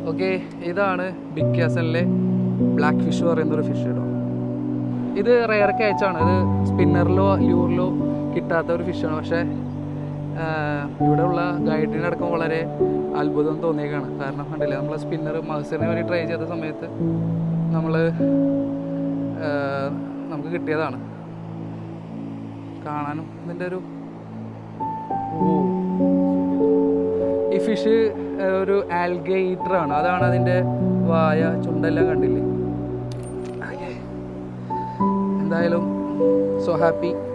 Okay ഇതാണ് big ക്യാസലിലെ black fish പറയുന്നൊരു ഫിഷ് കേട്ടോ ഇത് റെയർ ക്യാച്ചാണ് ഇത് സ്പിന്നറിലോ ലൂറിലോ കിട്ടാത്ത ഒരു ഫിഷാണ് പക്ഷേ ഇവിടെ ഉള്ള ഗൈഡിനടക്കം വളരെ അത്ഭുതം തോന്നിയേക്കാണ് കാരണം കണ്ടില്ലേ നമ്മൾ സ്പിന്നർ മത്സ്യത്തിന് വേണ്ടി ട്രൈ ചെയ്ത സമയത്ത് നമ്മൾ നമുക്ക് കിട്ടിയതാണ് കാണാനും ഇതിൻ്റെ ഒരു ഓ ഈ ഫിഷ് ഒരു ആൽഗേറ്റർ ആണ് അതാണ് അതിൻ്റെ വായ ചുണ്ടെല്ലാം കണ്ടില്ലേ Okay. എന്തായാലും സോ ഹാപ്പി